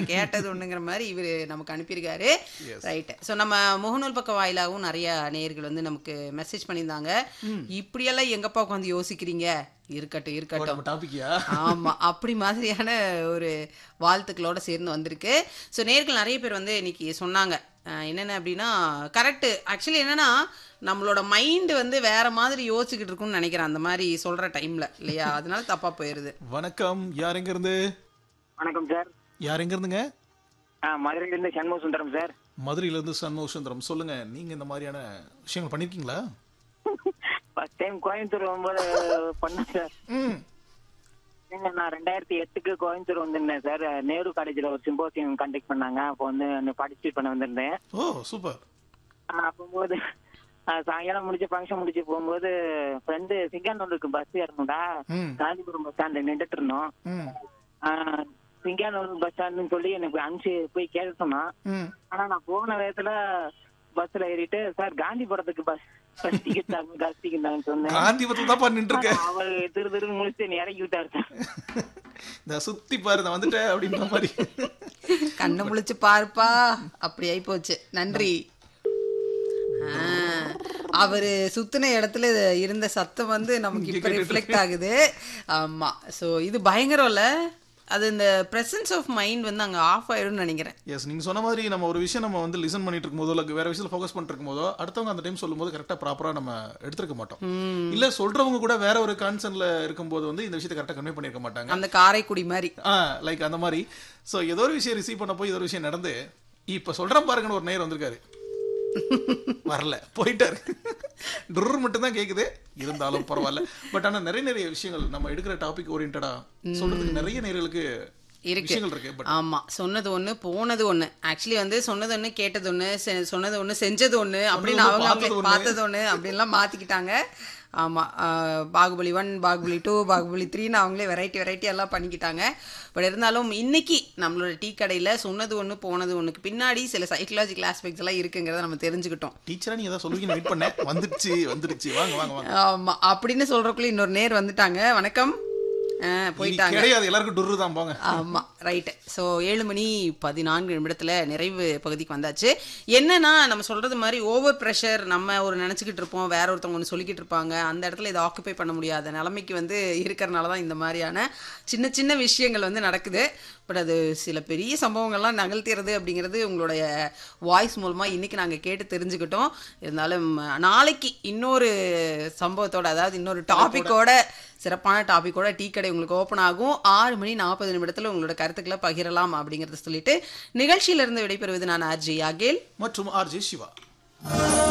கேட்டது ஒண்ணுங்கிற மாதிரி இவர் நமக்கு அனுப்பியிருக்காரு ரைட் ஸோ நம்ம முகநூல் பக்க வாயிலாகவும் நிறைய நேயர்கள் வந்து நமக்கு மெசேஜ் பண்ணியிருந்தாங்க இப்படியெல்லாம் எங்கப்பா உட்காந்து யோசிக்கிறீங்க இருக்கட்டும் இருக்கட்டும் நம்ம டாபிக்கியா ஆமா அப்படி மாதிரியான ஒரு வாழ்த்துக்களோட சேர்ந்து வந்திருக்கு ஸோ நேர்கள் நிறைய பேர் வந்து இன்னைக்கு சொன்னாங்க அஹ் என்னென்ன அப்படின்னா கரெக்டு ஆக்சுவலி என்னன்னா நம்மளோட மைண்டு வந்து வேற மாதிரி யோசிச்சுக்கிட்டு இருக்கும்னு நினைக்கிறேன் அந்த மாதிரி சொல்ற டைம்ல இல்லையா அதனால தப்பா போயிருது வணக்கம் யார் எங்க இருந்து வணக்கம் சார் யார் எங்க இருந்துங்க ஆ மதுரையிலேருந்து சண்முக சுந்தரம் சார் மதுரையில இருந்து சண்முக சுந்தரம் சொல்லுங்க நீங்க இந்த மாதிரியான விஷயங்கள் பண்ணிருக்கீங்களா ஃபர்ஸ்ட் டைம் கோயம்புத்தூர் வரும்போது பண்ணேன் சார் ம் ஏங்க, நான் ரெண்டாயிரத்தி எட்டுக்கு கோயம்புத்தூர் வந்திருந்தேன் சார் நேரு காலேஜில் ஒரு சிம்போசியம் கண்டக்ட் பண்ணாங்க அப்போ வந்து பார்ட்டிசிபேட் பண்ண வந்திருந்தேன் ஓ சூப்பர் ஆ, அப்போது ஆ, சாயங்காலம் முடிச்சு ஃபங்க்ஷன் முடிச்சு போகும்போது ஃப்ரெண்டு சிங்கானூருக்கு பஸ் ஏறணும்டா ம் காஞ்சிபுரம் பஸ் ஸ்டாண்ட்ல நின்றுட்டு இருந்தோம் ம் ஆ, சிங்கானூர் பஸ் ஸ்டாண்டுன்னு சொல்லி எனக்கு அனுப்பிச்சு போய் கேட்க சொன்னான் ம் ஆனா நான் போன வேகத்துல பஸ்ல ஏறிட்டு சார் காந்திபுரத்துக்கு பஸ் பஸ் டிக்கெட் தாங்க பஸ் டிக்கெட் தாங்கன்னு சொன்னேன் காந்திபுரத்துல தான் நின்று இருக்கேன் அவர் திரு திரு முடிச்சு என்னை இறக்கி விட்டாரு சார் இந்த சுத்தி பாரு நான் வந்துட்டேன் அப்படின்ற மாதிரி கண்ணை முழிச்சு பாருப்பா அப்படி ஆயி போச்சு நன்றி ஆ, அவரு சுத்தின இடத்துல இருந்த சத்தம் வந்து நமக்கு இப்ப ரிஃப்ளெக்ட் ஆகுது ஆமா சோ இது பயங்கரம்ல அது இந்த பிரசன்ஸ் ஆஃப் மைண்ட் வந்து அங்க ஆஃப் ஆயிடும்னு நினைக்கிறேன் எஸ் நீங்க சொன்ன மாதிரி நம்ம ஒரு விஷயம் நம்ம வந்து லிசன் பண்ணிட்டு இருக்கும்போதோ இல்ல வேற விஷயத்துல ஃபோக்கஸ் பண்ணிட்டு இருக்கும்போதோ அடுத்தவங்க அந்த டைம் சொல்லும்போது கரெக்டா ப்ராப்பரா நம்ம எடுத்துருக்க மாட்டோம் இல்ல சொல்றவங்க கூட வேற ஒரு கான்சர்ன்ல இருக்கும்போது வந்து இந்த விஷயத்தை கரெக்டா கன்வே பண்ணிருக்க மாட்டாங்க அந்த காரைக்குடி மாதிரி ஆ லைக் அந்த மாதிரி சோ ஏதோ ஒரு விஷயம் ரிசீவ் பண்ண போய் ஏதோ ஒரு விஷயம் நடந்து இப்ப சொல்றேன் பாருங்கன்னு ஒரு நேர் வந்திருக்காரு வரல போயிட்டாரு டுர் மட்டும் தான் கேக்குது இருந்தாலும் பரவாயில்ல பட் ஆனா நிறைய நிறைய விஷயங்கள் நம்ம எடுக்கிற டாபிக் ஓரியன்டா சொல்றதுக்கு நிறைய நேர்களுக்கு இருக்கு. விஷயங்கள் இருக்கு பட் ஆமா சொன்னது ஒண்ணு போனது ஒண்ணு ஆக்சுவலி வந்து சொன்னது ஒண்ணு கேட்டது ஒண்ணு செ- சொன்னது ஒண்ணு செஞ்சது ஒண்ணு அப்படின்னு ஒண்ணு, அவங்க பார்த்தது அவங்களே ஒண்ணு. பார்த்தது ஒண்ணு அப்படின்லாம் மாத்திக்கிட்டாங்க ஆமா ஆஹ், பாகுபலி ஒன் பாகுபலி டூ பாகுபலி த்ரீன்னு அவங்களே வெரைட்டி வெரைட்டி எல்லாம் பண்ணிக்கிட்டாங்க பட் இருந்தாலும் இன்னைக்கு நம்மளோட டீ கடையில சொன்னது ஒண்ணு போனது ஒண்ணுக்கு பின்னாடி சில சைக்கலாஜிக்கல் ஆஸ்பெக்ட்ஸ் எல்லாம் இருக்குங்கிறத நம்ம தெரிஞ்சுக்கிட்டோம் டீச்சரா நீ ஏதாவது சொல்லுவீங்கன்னு வெயிட் பண்ணேன் வந்துடுச்சு வந்துடுச்சு வாங்க வாங்க வாங்க ஆமா அப்படின்னு சொல்றதுக்குள்ள இன்னொரு நேர் வந்துட்டாங்க வணக்கம் ஆஹ், இனி போயிட்டாங்க கிடையாது எல்லாருக்கும் டுரு தான் போங்க ஆமா ரைட்டு ஸோ ஏழு மணி பதினான்கு நிமிடத்துல நிறைவு பகுதிக்கு வந்தாச்சு என்னன்னா நம்ம சொல்றது மாதிரி ஓவர் ப்ரெஷர் நம்ம ஒரு நினச்சிக்கிட்டு இருப்போம் வேற ஒருத்தவங்க ஒன்று சொல்லிக்கிட்டு இருப்பாங்க அந்த இடத்துல இதை ஆக்குப்பை பண்ண முடியாத நிலைமைக்கு வந்து இருக்கிறனால தான் இந்த மாதிரியான சின்ன சின்ன விஷயங்கள் வந்து நடக்குது பட் அது சில பெரிய சம்பவங்கள்லாம் நகழ்த்திறது அப்படிங்கிறது உங்களுடைய வாய்ஸ் மூலமாக இன்னைக்கு நாங்கள் கேட்டு தெரிஞ்சுக்கிட்டோம் இருந்தாலும் நாளைக்கு இன்னொரு சம்பவத்தோட அதாவது இன்னொரு டாபிக்கோட சிறப்பான டாபிக்கோட டீ கடை உங்களுக்கு ஓப்பன் ஆகும் ஆறு மணி நாற்பது நிமிடத்தில் உங்களோட கருத்துக்களை பகிரலாம் அப்படிங்கிறத சொல்லிட்டு நிகழ்ச்சியிலிருந்து விடைபெறுவது நான் ஆர்ஜி அகேல் மற்றும் ஆர்ஜே சிவா